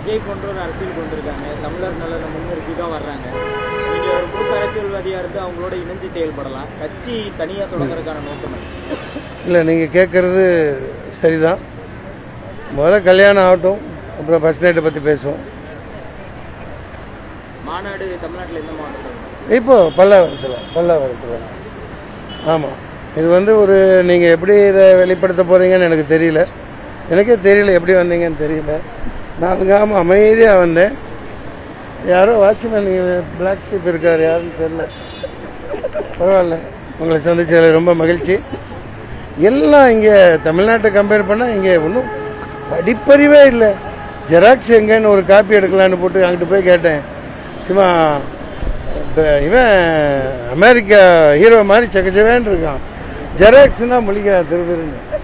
விஜய் போன்ற ஒரு அரசியல் கொண்டிருக்காங்க தமிழர் நலனை முன்னிறுத்தி தான் வர்றாங்க நீங்க ஒரு மூத்த அரசியல்வாதியா இருந்து அவங்களோட இணைஞ்சு செயல்படலாம் கட்சி தனியா தொடங்குறதுக்கான நோக்கம் என்ன? இல்லை நீங்கள் கேட்குறது சரிதான் முதல்ல கல்யாணம் ஆகட்டும் அப்புறம் ஃபர்ஸ்ட் நைட்டை பற்றி பேசுவோம் மாநாடு தமிழ்நாட்டில் எந்த மாவட்டத்தில் இப்போ பல்லாவரத்தில் பல்லாவரத்தில் ஆமாம் இது வந்து ஒரு நீங்கள் எப்படி இதை வெளிப்படுத்த போகிறீங்கன்னு எனக்கு தெரியல எனக்கே தெரியல எப்படி வந்தீங்கன்னு தெரியல நான்காம அமைதியாக வந்தேன் யாரோ வாட்ச்மேன் நீங்கள் பிளாக் ஷீப் இருக்கார் யாருன்னு தெரியல பரவாயில்ல உங்களை சந்திச்சதில் ரொம்ப மகிழ்ச்சி எல்லாம் இங்கே தமிழ்நாட்டை கம்பேர் பண்ணால் இங்கே ஒன்றும் படிப்பறிவே இல்லை ஜெராக்ஸ் எங்கன்னு ஒரு காப்பி எடுக்கலான்னு போட்டு அங்கிட்டு போய் கேட்டேன் சும்மா இப்ப இவன் அமெரிக்கா ஹீரோ மாதிரி செக்கச்சவேன்னு இருக்கான் ஜெராக்ஸ்னா முழிக்கிறான் திரு திருன்னு